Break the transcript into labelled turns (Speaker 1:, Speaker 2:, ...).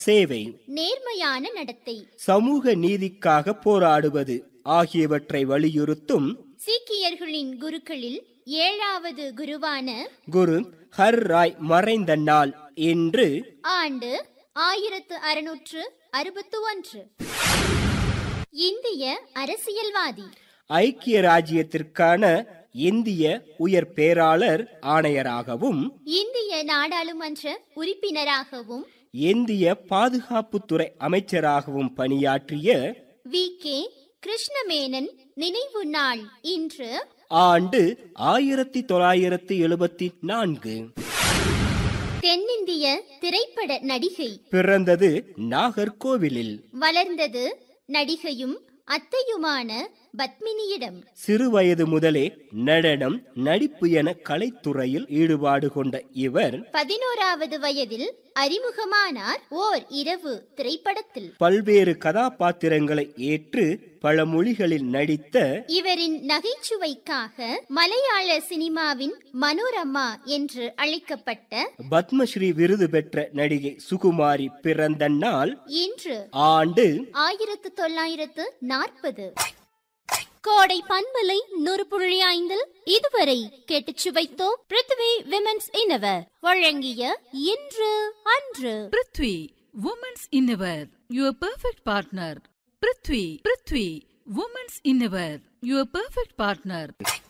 Speaker 1: சேவை
Speaker 2: நேர்மையான நடத்தை
Speaker 1: சமூக நீதிக்காக போராடுவது ஆகியவற்றை வலியுறுத்தும்
Speaker 2: சீக்கியர்களின் குருக்களில் ஏழாவது குருவான
Speaker 1: குரு ஹர் ராய் மறைந்த நாள் என்று
Speaker 2: ஆண்டு ஆயிரத்து அறுநூற்று அறுபத்து ஒன்று இந்திய அரசியல்வாதி
Speaker 1: ஐக்கிய ராஜ்யத்திற்கான இந்திய உயர் பேராளர் ஆணையராகவும்
Speaker 2: இந்திய நாடாளுமன்ற உறுப்பினராகவும்
Speaker 1: இந்திய பாதுகாப்புத்துறை அமைச்சராகவும் பணியாற்றிய
Speaker 2: வி கே கிருஷ்ணமேனன் நினைவு நாள் இன்று
Speaker 1: ஆண்டு ஆயிரத்தி தொள்ளாயிரத்தி எழுபத்தி நான்கு
Speaker 2: தென்னிந்திய திரைப்பட நடிகை
Speaker 1: பிறந்தது நாகர்கோவிலில்
Speaker 2: வளர்ந்தது நடிகையும் அத்தையுமான பத்மினியிடம்
Speaker 1: சிறுவயது முதலே நடனம் நடிப்பு என கலைத்துறையில் ஈடுபாடு கொண்ட இவர்
Speaker 2: பதினோராவது வயதில் அறிமுகமானார் ஓர் இரவு திரைப்படத்தில்
Speaker 1: பல்வேறு கதாபாத்திரங்களை ஏற்று பல மொழிகளில் நடித்த
Speaker 2: இவரின் நகைச்சுவைக்காக மலையாள சினிமாவின் மனோரமா என்று அழைக்கப்பட்ட
Speaker 1: பத்மஸ்ரீ விருது பெற்ற நடிகை சுகுமாரி பிறந்த நாள்
Speaker 2: இன்று
Speaker 1: ஆண்டு
Speaker 2: ஆயிரத்து தொள்ளாயிரத்து நாற்பது கோடை பண்பலை நூறு புள்ளி ஐந்தில் இதுவரை கேட்டுச் சுவைத்தோம் பிருத்வி விமென்ஸ் இன்னவர் வழங்கிய இன்று அன்று
Speaker 3: prithvi women's innerwear your perfect partner prithvi prithvi women's innerwear your perfect partner